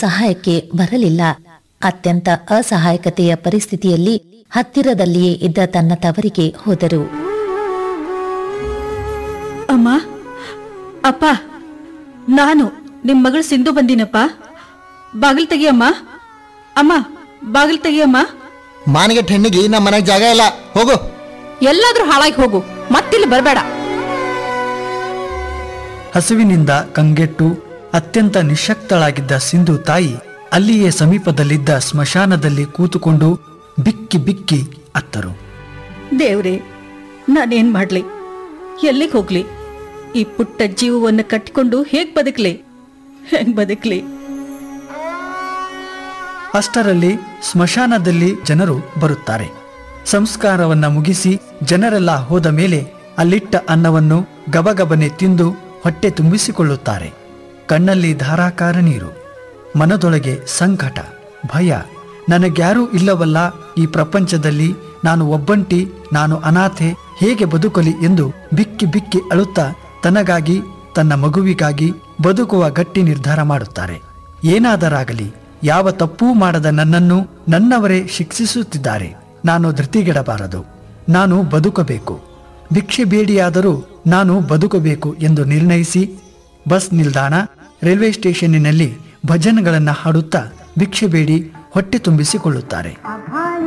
ಸಹಾಯಕ್ಕೆ ಬರಲಿಲ್ಲ ಅತ್ಯಂತ ಅಸಹಾಯಕತೆಯ ಪರಿಸ್ಥಿತಿಯಲ್ಲಿ ಹತ್ತಿರದಲ್ಲಿಯೇ ಇದ್ದ ತನ್ನ ತವರಿಗೆ ಹೋದರು ಅಮ್ಮ ಅಪ್ಪ ನಾನು ನಿಮ್ ಮಗಳು ಸಿಂಧು ಬಂದಿನಪ್ಪ ಬಾಗಿಲು ತೆಗಿಯಮ್ಮ ಅಮ್ಮ ಬಾಗಿಲು ತೆಗಿಯಮ್ಮ ಮಾನಿಗೆ ಹೆಣ್ಣಿಗೆ ನಮ್ಮ ಮನೆಗೆ ಜಾಗ ಇಲ್ಲ ಹೋಗು ಎಲ್ಲಾದ್ರೂ ಹಾಳಾಗಿ ಹೋಗು ಮತ್ತಿಲ್ಲಿ ಬರಬೇಡ ಹಸುವಿನಿಂದ ಕಂಗೆಟ್ಟು ಅತ್ಯಂತ ನಿಶಕ್ತಳಾಗಿದ್ದ ಸಿಂಧು ತಾಯಿ ಅಲ್ಲಿಯೇ ಸಮೀಪದಲ್ಲಿದ್ದ ಸ್ಮಶಾನದಲ್ಲಿ ಕೂತುಕೊಂಡು ಬಿಕ್ಕಿ ಬಿಕ್ಕಿ ಅತ್ತರು ದೇವ್ರೆ ನಾನೇನ್ ಮಾಡ್ಲಿ ಎಲ್ಲಿಗೆ ಹೋಗ್ಲಿ ಈ ಪುಟ್ಟ ಜೀವವನ್ನು ಕಟ್ಟಿಕೊಂಡು ಹೇಗ್ ಬದುಕ್ಲಿ ಹೆಂಗ್ ಬದುಕ್ಲಿ ಅಷ್ಟರಲ್ಲಿ ಸ್ಮಶಾನದಲ್ಲಿ ಜನರು ಬರುತ್ತಾರೆ ಸಂಸ್ಕಾರವನ್ನ ಮುಗಿಸಿ ಜನರೆಲ್ಲ ಹೋದ ಮೇಲೆ ಅಲ್ಲಿಟ್ಟ ಅನ್ನವನ್ನು ಗಬಗಬನೆ ತಿಂದು ಹೊಟ್ಟೆ ತುಂಬಿಸಿಕೊಳ್ಳುತ್ತಾರೆ ಕಣ್ಣಲ್ಲಿ ಧಾರಾಕಾರ ನೀರು ಮನದೊಳಗೆ ಸಂಕಟ ಭಯ ನನಗ್ಯಾರೂ ಇಲ್ಲವಲ್ಲ ಈ ಪ್ರಪಂಚದಲ್ಲಿ ನಾನು ಒಬ್ಬಂಟಿ ನಾನು ಅನಾಥೆ ಹೇಗೆ ಬದುಕಲಿ ಎಂದು ಬಿಕ್ಕಿ ಬಿಕ್ಕಿ ಅಳುತ್ತಾ ತನಗಾಗಿ ತನ್ನ ಮಗುವಿಗಾಗಿ ಬದುಕುವ ಗಟ್ಟಿ ನಿರ್ಧಾರ ಮಾಡುತ್ತಾರೆ ಏನಾದರಾಗಲಿ ಯಾವ ತಪ್ಪೂ ಮಾಡದ ನನ್ನನ್ನು ನನ್ನವರೇ ಶಿಕ್ಷಿಸುತ್ತಿದ್ದಾರೆ ನಾನು ಧೃತಿಗೆಡಬಾರದು ನಾನು ಬದುಕಬೇಕು ಭಿಕ್ಷೆ ಬೇಡಿಯಾದರೂ ನಾನು ಬದುಕಬೇಕು ಎಂದು ನಿರ್ಣಯಿಸಿ ಬಸ್ ನಿಲ್ದಾಣ ರೈಲ್ವೆ ಸ್ಟೇಷನ್ನಿನಲ್ಲಿ ಭಜನೆಗಳನ್ನು ಹಾಡುತ್ತಾ ಭಿಕ್ಷೆ ಬೇಡಿ ಹೊಟ್ಟೆ ತುಂಬಿಸಿಕೊಳ್ಳುತ್ತಾರೆ